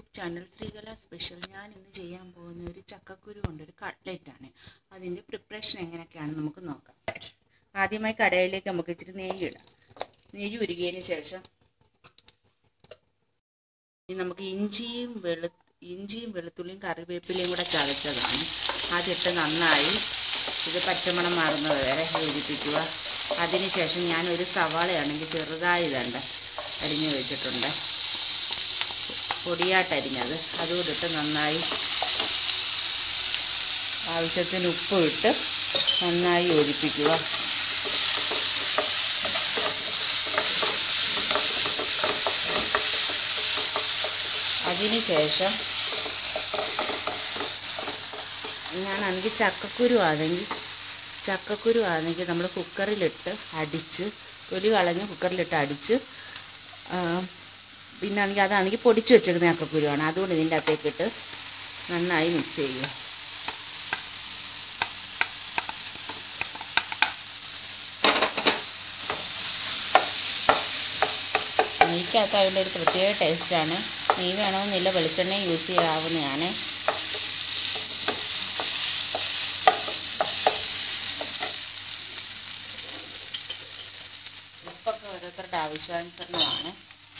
channel Sreekala special ഞാൻ ഇന്ന് ചെയ്യാൻ പോകുന്ന ഒരു ചക്കക്കുരു കൊണ്ടൊരു കട്ട്ലറ്റ് ആണ് അതിൻ്റെ പ്രിപ്പറേഷൻ എങ്ങനെയൊക്കെയാണ് നമുക്ക് നോക്കാം ആദ്യമായി കടയിലേക്ക് നമുക്ക് ഇച്ചിരി നെയ്യ് ഇടാം നെയ്യ് ഉരുകിയതിന് ശേഷം ഇനി നമുക്ക് ഇഞ്ചിയും വെളു ഇഞ്ചിയും വെളുത്തുള്ളിയും കറിവേപ്പിലയും കൂടെ ചതച്ചതാണ് അതിട്ട് നന്നായി ഇത് പച്ചമണം മാറുന്നത് വരെ യോജിപ്പിക്കുക അതിനുശേഷം ഞാൻ ഒരു സവാളയാണെങ്കിൽ ചെറുതായി ഇതണ്ട അരിഞ്ഞു വെച്ചിട്ടുണ്ട് പൊടിയായിട്ടരിഞ്ഞത് അതുകൂടെ ഇട്ട് നന്നായി ആവശ്യത്തിന് ഉപ്പ് ഇട്ട് നന്നായി യോജിപ്പിക്കുക അതിനുശേഷം ഞാനാണെങ്കിൽ ചക്കക്കുരു ആണെങ്കിൽ ചക്കക്കുരു ആണെങ്കിൽ നമ്മൾ കുക്കറിലിട്ട് അടിച്ച് തൊലി കളഞ്ഞ് കുക്കറിലിട്ട് അടിച്ച് പിന്നെ ആണെങ്കിൽ അതാണെങ്കിൽ പൊടിച്ച് വെച്ചേക്കുന്ന ചക്കക്കുരുവാണ് അതുകൊണ്ട് ഇതിൻ്റെ അകത്തേക്കിട്ട് നന്നായി മിക്സ് ചെയ്യുക നെയ്ക്കകത്ത് അതിൻ്റെ ഒരു പ്രത്യേക ടേസ്റ്റാണ് നെയ്യ് വേണമെന്നില്ല വെളിച്ചെണ്ണ യൂസ് ചെയ്യാവുന്നതാണ് ഉപ്പൊക്കെ ഓരോരുത്തരുടെ ആവശ്യാനുസരണമാണ്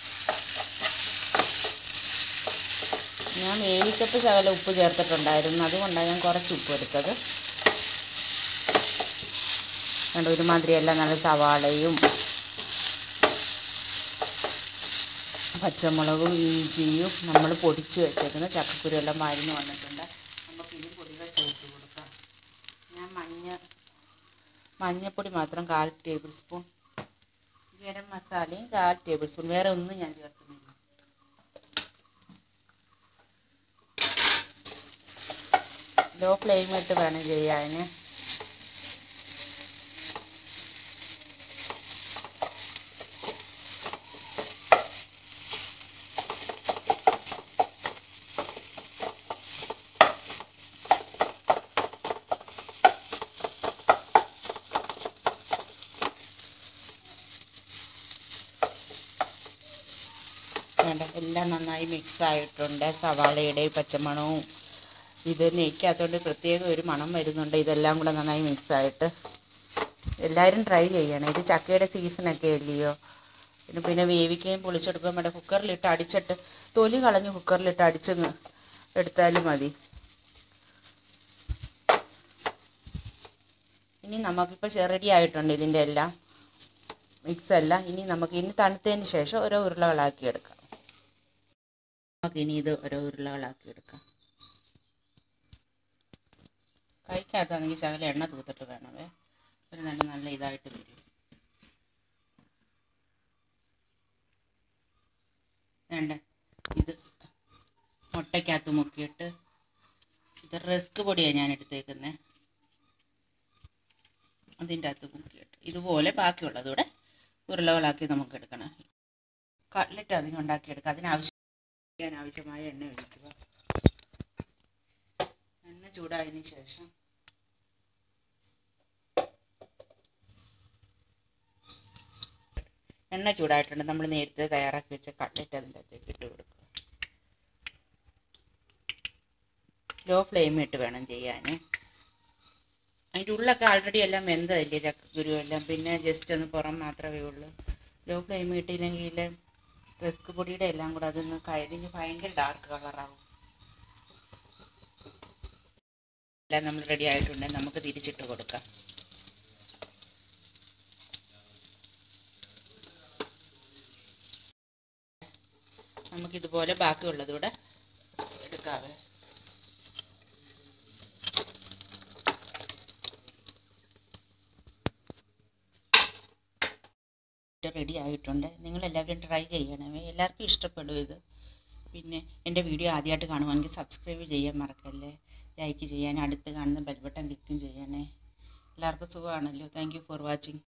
ഞാൻ വേവിച്ചപ്പോൾ ശകലം ഉപ്പ് ചേർത്തിട്ടുണ്ടായിരുന്നു അതുകൊണ്ടാണ് ഞാൻ കുറച്ച് ഉപ്പ് എടുത്തത് കണ്ട ഒരുമാതിരി എല്ലാം നല്ല സവാളയും പച്ചമുളകും ഇഞ്ചിയും നമ്മൾ പൊടിച്ച് വെച്ചേക്കുന്ന ചക്കക്കുരു എല്ലാം മരുന്ന് വന്നിട്ടുണ്ട് നമുക്ക് ഇനി പൊടികൾ ചേർത്ത് കൊടുക്കാം ഞാൻ മഞ്ഞ മഞ്ഞൾപ്പൊടി മാത്രം കാൽ ടേബിൾ സ്പൂൺ ഗരം മസാലയും കാൽ ടേബിൾ സ്പൂൺ വേറെ ഒന്നും ഞാൻ ചേർക്കുന്നില്ല ലോ ഫ്ലെയിം ഇട്ട് വേണം ചെയ്യാൻ വേണ്ട എല്ലാം നന്നായി മിക്സ് ആയിട്ടുണ്ട് സവാളയുടെയും പച്ചമണവും ഇത് നെയ്ക്കകത്തോണ്ട് പ്രത്യേക ഒരു മണം വരുന്നുണ്ട് ഇതെല്ലാം കൂടെ നന്നായി മിക്സ് ആയിട്ട് എല്ലാവരും ട്രൈ ചെയ്യണം ഇത് ചക്കയുടെ സീസണൊക്കെ അല്ലയോ പിന്നെ പിന്നെ വേവിക്കുകയും പൊളിച്ചെടുക്കുകയും വേണ്ട കുക്കറിലിട്ട് അടിച്ചിട്ട് തൊലി കളഞ്ഞ് കുക്കറിലിട്ട് അടിച്ചങ്ങ് എടുത്താലും മതി ഇനി നമുക്കിപ്പോൾ റെഡി ആയിട്ടുണ്ട് ഇതിൻ്റെ എല്ലാം മിക്സ് എല്ലാം ഇനി നമുക്ക് ഇനി തണുത്തതിന് ശേഷം ഓരോ ഉരുളകളാക്കി എടുക്കാം നമുക്ക് ഇനി ഇത് ഓരോ ഉരുളകളാക്കി എടുക്കാം കൈക്കകത്താണെങ്കിൽ ശകലം എണ്ണ തൂത്തിട്ട് വേണമേ ഒരു നല്ല നല്ല ഇതായിട്ട് വരും വേണ്ട ഇത് മുട്ടയ്ക്കകത്ത് മുക്കിയിട്ട് ഇത് റസ്ക് പൊടിയാണ് ഞാൻ എടുത്തേക്കുന്നത് അതിൻ്റെ അകത്ത് മുക്കിയിട്ട് ഇതുപോലെ ബാക്കിയുള്ളതൂടെ ഉരുളകളാക്കി നമുക്ക് എടുക്കണം കട്ട്ലറ്റ് അതിന് ഉണ്ടാക്കിയെടുക്കുക അതിനാവശ്യം ആവശ്യമായ എണ്ണ ഒഴിക്കുക എണ്ണ ചൂടായതിന് ശേഷം എണ്ണ ചൂടായിട്ടുണ്ട് നമ്മൾ നേരത്തെ തയ്യാറാക്കി വെച്ച കട്ട്ലറ്റ് അതിൻ്റെ അകത്തേക്ക് ഇട്ട് കൊടുക്കുക ലോ ഫ്ലെയിമിൽ ഇട്ട് വേണം ചെയ്യാൻ അതിൻ്റെ ഉള്ളൊക്കെ ആൾറെഡി എല്ലാം വെന്തതല്ലേ ചക്കക്കുരു എല്ലാം പിന്നെ ജസ്റ്റ് ഒന്ന് പുറം മാത്രമേ ഉള്ളൂ ലോ ഫ്ലെയിം ഇട്ടില്ലെങ്കിൽ റസ്ക് പൊടിയുടെ എല്ലാം കൂടെ അതൊന്ന് കരിഞ്ഞ് ഭയങ്കര ഡാർക്ക് കളറാവും എല്ലാം നമ്മൾ റെഡി ആയിട്ടുണ്ട് നമുക്ക് തിരിച്ചിട്ട് കൊടുക്കാം നമുക്കിതുപോലെ ബാക്കിയുള്ളതൂടെ എടുക്കാവേ റെഡി ആയിട്ടുണ്ട് നിങ്ങളെല്ലാവരും ട്രൈ ചെയ്യണമേ എല്ലാവർക്കും ഇഷ്ടപ്പെടും ഇത് പിന്നെ എൻ്റെ വീഡിയോ ആദ്യമായിട്ട് കാണുവാണെങ്കിൽ സബ്സ്ക്രൈബ് ചെയ്യാൻ മറക്കല്ലേ ലൈക്ക് ചെയ്യാൻ അടുത്ത് കാണുന്ന ബെൽബട്ടൺ ക്ലിക്കും ചെയ്യണേ എല്ലാവർക്കും സുഖമാണല്ലോ താങ്ക് യു ഫോർ വാച്ചിങ്